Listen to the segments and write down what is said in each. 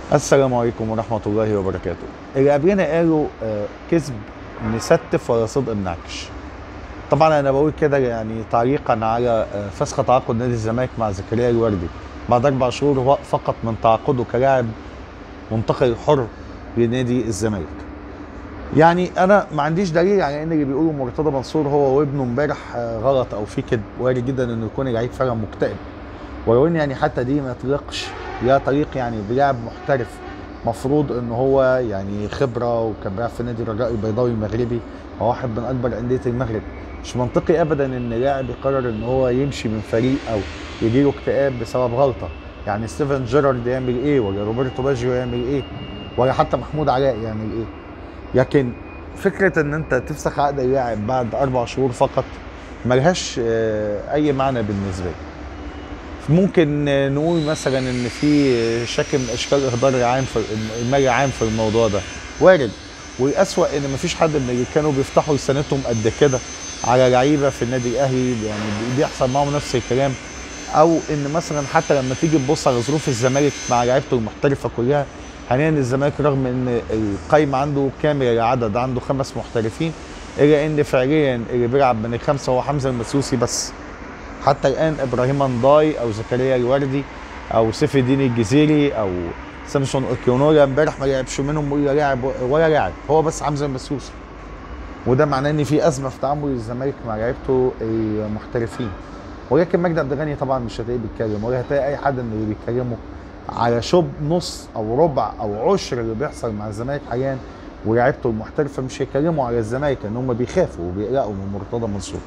السلام عليكم ورحمة الله وبركاته اللي قبلنا قالوا آه، كذب نستف ولا صدق منعكش طبعا انا بقول كده يعني تعليقا على آه، فسخ تعاقد نادي الزمالك مع زكريا الوردي بعد اربع شهور فقط من تعاقده كلاعب منتقل حر لنادي الزمالك يعني انا ما عنديش دليل على ان اللي بيقوله مرتضى منصور هو وابنه امبارح آه، غلط او في كذب وارد جدا انه يكون اللعيب فعلا مكتئب ولو ان يعني حتى دي ما تليقش لا طريق يعني بلاعب محترف مفروض ان هو يعني خبره وكان بيلعب في نادي الرجاء البيضاوي المغربي هو واحد من اكبر انديه المغرب مش منطقي ابدا ان لاعب يقرر ان هو يمشي من فريق او يجيله اكتئاب بسبب غلطه يعني ستيفن جيرارد يعمل ايه ولا روبرتو باجيو يعمل ايه ولا حتى محمود علاء يعمل ايه لكن فكره ان انت تفسخ عقد اللاعب بعد اربع شهور فقط ملهاش آه، اي معنى بالنسبه لي ممكن نقول مثلا ان في شكل من اشكال اهدار العام في المالي العام في الموضوع ده وارد والاسوأ ان مفيش حد من اللي كانوا بيفتحوا لسانتهم قد كده على لعيبه في النادي الاهلي يعني بيحصل معاهم نفس الكلام او ان مثلا حتى لما تيجي تبص على ظروف الزمالك مع لعيبته المحترفه كلها حاليا الزمالك رغم ان القايمه عنده كامل العدد عنده خمس محترفين الا ان فعليا اللي بيلعب من الخمسه هو حمزه المسوسي بس حتى الان ابراهيم انضاي او زكريا الوردي او سيف الدين الجزيري او سامسون اوكيونورا امبارح ما لعبش منهم ولا لاعب ولا لاعب هو بس حمزه المسوسي وده معناه ان في ازمه في تعامل الزمالك مع لعيبته المحترفين ولكن مجدي عبد الغني طبعا مش هتلاقيه بيتكلم ولا هتلاقي اي حد من اللي بيتكلموا على شب نص او ربع او عشر اللي بيحصل مع الزمالك حاليا ولاعيبته المحترفه مش هيتكلموا على الزمالك ان هم بيخافوا وبيقلقوا من مرتضى منصور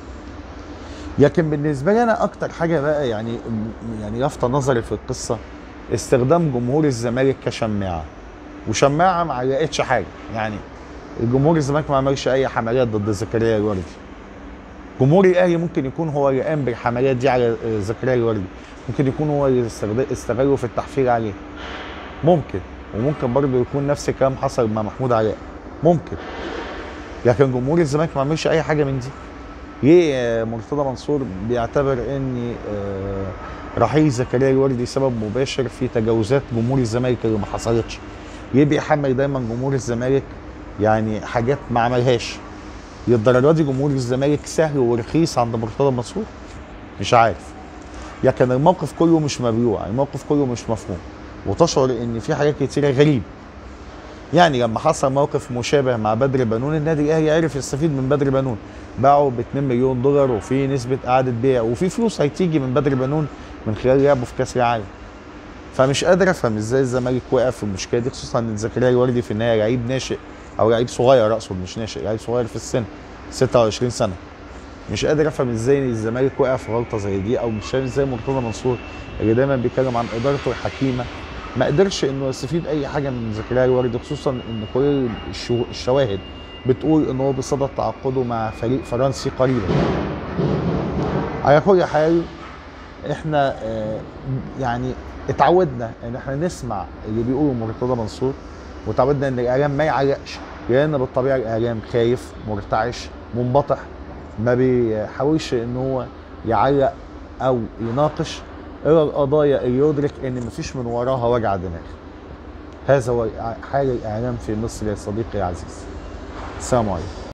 لكن بالنسبه لي انا اكتر حاجه بقى يعني يعني لافته نظري في القصه استخدام جمهور الزمالك كشماعه وشماعه ما علقتش حاجه يعني الجمهور الزمالك ما عملش اي حملات ضد زكريا الوردي جمهور الاهلي ممكن يكون هو اللي قام بالحملات دي على زكريا الوردي ممكن يكون هو اللي استغل- استغله في التحفير عليه ممكن وممكن برضه يكون نفس الكلام حصل مع محمود علاء ممكن لكن جمهور الزمالك ما عملش اي حاجه من دي ليه آه، مرتضى منصور بيعتبر ان آه، رحيل زكريا الوردي سبب مباشر في تجاوزات جمهور الزمالك اللي ما حصلتش ليه بيحمل دايما جمهور الزمالك يعني حاجات ما عملهاش للدرجه دي جمهور الزمالك سهل ورخيص عند مرتضى منصور مش عارف لكن الموقف كله مش مبلوع الموقف كله مش مفهوم وتشعر ان في حاجات كتيره غريبه يعني لما حصل موقف مشابه مع بدر بنون النادي الاهلي عرف يستفيد من بدر بنون باعوا ب 2 مليون دولار وفي نسبه اعاده بيع وفي فلوس هتيجي من بدر بنون من خلال لعبه في كاس العالم فمش قادر افهم ازاي الزمالك وقع في المشكله دي خصوصا ان زكريا الوردي في النهايه لعيب ناشئ او لعيب صغير اقصد مش ناشئ لعيب صغير في السن 26 سنه مش قادر افهم ازاي الزمالك وقع في غلطه زي دي او مش فاهم ازاي مرتضى منصور اللي دايما بيتكلم عن ادارته الحكيمه ما قدرش انه يستفيد اي حاجه من زكريا الوردي خصوصا ان كل الشو- الشواهد بتقول ان هو بصدد تعاقده مع فريق فرنسي قريبا على كل حال احنا آه، يعني اتعودنا ان احنا نسمع اللي بيقوله مرتضى منصور وتعودنا ان الاعلام ما يعلقش لان بالطبيعه الاعلام خايف مرتعش منبطح ما بيحاولش ان هو يعلق او يناقش الا القضايا اللي يدرك ان مفيش من وراها وجع دماغ هذا هو حال الاعلام في مصر يا صديقي العزيز السلام عليكم